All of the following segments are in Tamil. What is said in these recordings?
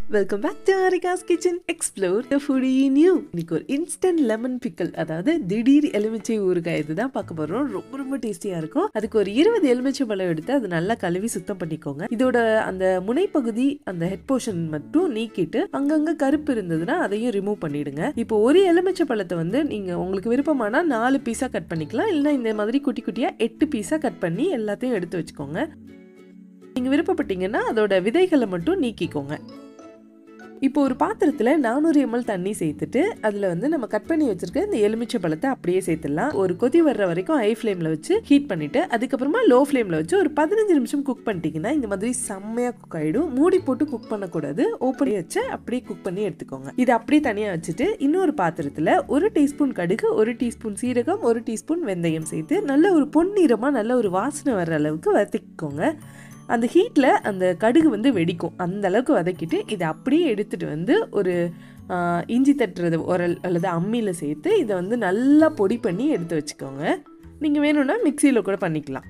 welcome back to Harika's kitchen explore the foodie new இன்னைக்கு ஒரு இன்ஸ்டன்ட் லெமன் பிக்கல் அதாவது திடீர் எலுமிச்சை ஊறுகாய் இதுதான் பார்க்க போறோம் ரொம்ப ரொம்ப டேஸ்டியா இருக்கும் அதுக்கு ஒரு இருபது எலுமிச்சை பழம் எடுத்து அது நல்லா கழுவி சுத்தம் பண்ணிக்கோங்க இதோட அந்த முனைப்பகுதி அந்த ஹெட் போர்ஷன் மட்டும் நீக்கிட்டு அங்கங்க கருப்பு இருந்ததுன்னா அதையும் ரிமூவ் பண்ணிடுங்க இப்போ ஒரு எலுமிச்சை பழத்தை வந்து நீங்க உங்களுக்கு விருப்பமானா நாலு பீஸா கட் பண்ணிக்கலாம் இல்லைன்னா இந்த மாதிரி குட்டி குட்டியா எட்டு பீஸா கட் பண்ணி எல்லாத்தையும் எடுத்து வச்சுக்கோங்க நீங்க விருப்பப்பட்டீங்கன்னா அதோட விதைகளை மட்டும் நீக்கிக்கோங்க இப்போ ஒரு பாத்திரத்தில் நானூறு எம்எல் தண்ணி சேர்த்துட்டு அதில் வந்து நம்ம கட் பண்ணி வச்சிருக்க இந்த எலுமிச்சை பழத்தை அப்படியே சேர்த்துடலாம் ஒரு கொதி வர்ற வரைக்கும் ஹை ஃப்ளேமில் வச்சு ஹீட் பண்ணிட்டு அதுக்கப்புறமா லோ ஃப்ளேமில் வச்சு ஒரு பதினஞ்சு நிமிஷம் குக் பண்ணிட்டீங்கன்னா இந்த மாதிரி செம்மையாக குக் ஆகிடும் மூடி போட்டு குக் பண்ணக்கூடாது ஓப்பன் வச்சு அப்படியே குக் பண்ணி எடுத்துக்கோங்க இது அப்படியே தனியாக வச்சுட்டு இன்னொரு பாத்திரத்தில் ஒரு டீஸ்பூன் கடுகு ஒரு டீஸ்பூன் சீரகம் ஒரு டீஸ்பூன் வெந்தயம் சேர்த்து நல்ல ஒரு பொன்னிறமாக நல்ல ஒரு வாசனை வர்ற அளவுக்கு வதக்கிக்கோங்க அந்த ஹீட்டில் அந்த கடுகு வந்து வெடிக்கும் அந்த அளவுக்கு வதக்கிட்டு இதை அப்படியே எடுத்துகிட்டு வந்து ஒரு ஆ, இஞ்சி தட்டுறது உரல் அல்லது அம்மியில் சேர்த்து இதை வந்து நல்லா பொடி பண்ணி எடுத்து வச்சுக்கோங்க நீங்கள் வேணும்னா மிக்சியில் கூட பண்ணிக்கலாம்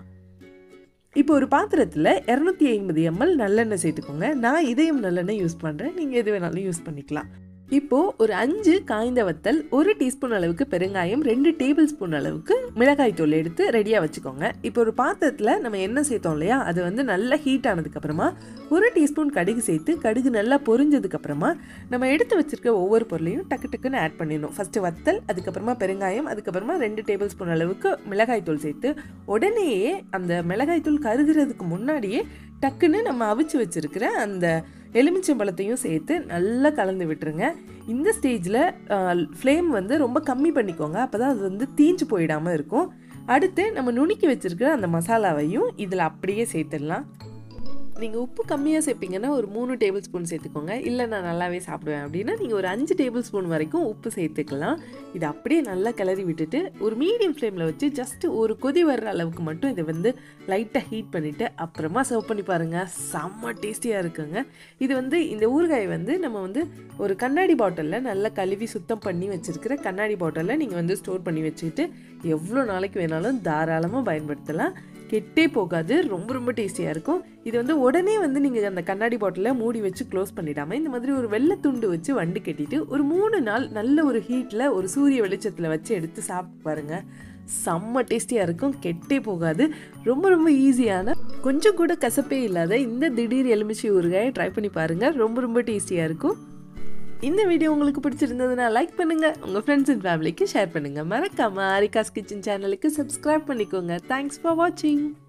இப்போ ஒரு பாத்திரத்தில் இரநூத்தி ஐம்பது எம்எல் நல்லெண்ணெய் சேர்த்துக்கோங்க நான் இதயம் நல்லெண்ணெய் யூஸ் பண்ணுறேன் நீங்கள் எது வேணாலும் யூஸ் பண்ணிக்கலாம் இப்போ ஒரு அஞ்சு காய்ந்த வத்தல் ஒரு டீஸ்பூன் அளவுக்கு பெருங்காயம் ரெண்டு டேபிள் ஸ்பூன் அளவுக்கு மிளகாய் தூள் எடுத்து ரெடியாக வச்சுக்கோங்க இப்போ ஒரு பாத்திரத்தில் நம்ம எண்ணெய் சேர்த்தோம் இல்லையா அது வந்து நல்லா ஹீட் ஆனதுக்கப்புறமா ஒரு டீஸ்பூன் கடுகு சேர்த்து கடுகு நல்லா பொரிஞ்சதுக்கு அப்புறமா நம்ம எடுத்து வச்சிருக்க ஒவ்வொரு பொருளையும் டக்கு டக்குன்னு ஆட் பண்ணிடணும் ஃபர்ஸ்ட் வத்தல் அதுக்கப்புறமா பெருங்காயம் அதுக்கப்புறமா ரெண்டு டேபிள் ஸ்பூன் அளவுக்கு மிளகாய் தூள் சேர்த்து உடனேயே அந்த மிளகாய் தூள் கருகிறதுக்கு முன்னாடியே டக்குன்னு நம்ம அவிச்சு வச்சிருக்கிற அந்த எலுமிச்சம்பழத்தையும் சேர்த்து நல்லா கலந்து விட்டுருங்க இந்த ஸ்டேஜில் ஃப்ளேம் வந்து ரொம்ப கம்மி பண்ணிக்கோங்க அப்போ தான் அது வந்து தீஞ்சு போயிடாமல் இருக்கும் அடுத்து நம்ம நுணுக்கி வச்சிருக்கிற அந்த மசாலாவையும் இதில் அப்படியே சேர்த்துடலாம் நீங்கள் உப்பு கம்மியாக சேர்ப்பீங்கன்னா ஒரு மூணு டேபிள் ஸ்பூன் சேர்த்துக்கோங்க இல்லை நான் நல்லாவே சாப்பிடுவேன் அப்படின்னா நீங்கள் ஒரு அஞ்சு டேபிள் ஸ்பூன் வரைக்கும் உப்பு சேர்த்துக்கலாம் இதை அப்படியே நல்லா கிளறி விட்டுட்டு ஒரு மீடியம் ஃப்ளேமில் வச்சு ஜஸ்ட் ஒரு கொதி வர்ற அளவுக்கு மட்டும் இதை வந்து லைட்டாக ஹீட் பண்ணிவிட்டு அப்புறமா சர்வ் பண்ணி பாருங்கள் செம்ம டேஸ்டியாக இருக்குங்க இது வந்து இந்த ஊறுகாய் வந்து நம்ம வந்து ஒரு கண்ணாடி பாட்டிலில் நல்லா கழுவி சுத்தம் பண்ணி வச்சுருக்கிற கண்ணாடி பாட்டிலில் நீங்கள் வந்து ஸ்டோர் பண்ணி வச்சுக்கிட்டு எவ்வளோ நாளைக்கு வேணாலும் தாராளமாக பயன்படுத்தலாம் கெட்டே போகாது ரொம்ப ரொம்ப டேஸ்டியாக இருக்கும் இது வந்து உடனே வந்து நீங்கள் அந்த கண்ணாடி பாட்டிலில் மூடி வச்சு க்ளோஸ் பண்ணிடாமல் இந்த மாதிரி ஒரு வெள்ளை துண்டு வச்சு வண்டு கட்டிட்டு ஒரு மூணு நாள் நல்ல ஒரு ஹீட்டில் ஒரு சூரிய வெளிச்சத்தில் வச்சு எடுத்து சாப்பிட்டு பாருங்க செம்ம டேஸ்டியாக இருக்கும் கெட்டே போகாது ரொம்ப ரொம்ப ஈஸியான கொஞ்சம் கூட கசப்பே இல்லாத இந்த திடீர் எலுமிச்சை ஊறுகாயை ட்ரை பண்ணி பாருங்கள் ரொம்ப ரொம்ப டேஸ்டியாக இருக்கும் இந்த வீடியோ உங்களுக்கு பிடிச்சிருந்ததுன்னா லைக் பண்ணுங்க உங்க ஃப்ரெண்ட்ஸ் அண்ட் ஃபேமிலிக்கு ஷேர் பண்ணுங்க மறக்காம ஆரிகாஸ் கிச்சன் சேனலுக்கு சப்ஸ்கிரைப் பண்ணிக்கோங்க தேங்க்ஸ் ஃபார் வாட்சிங்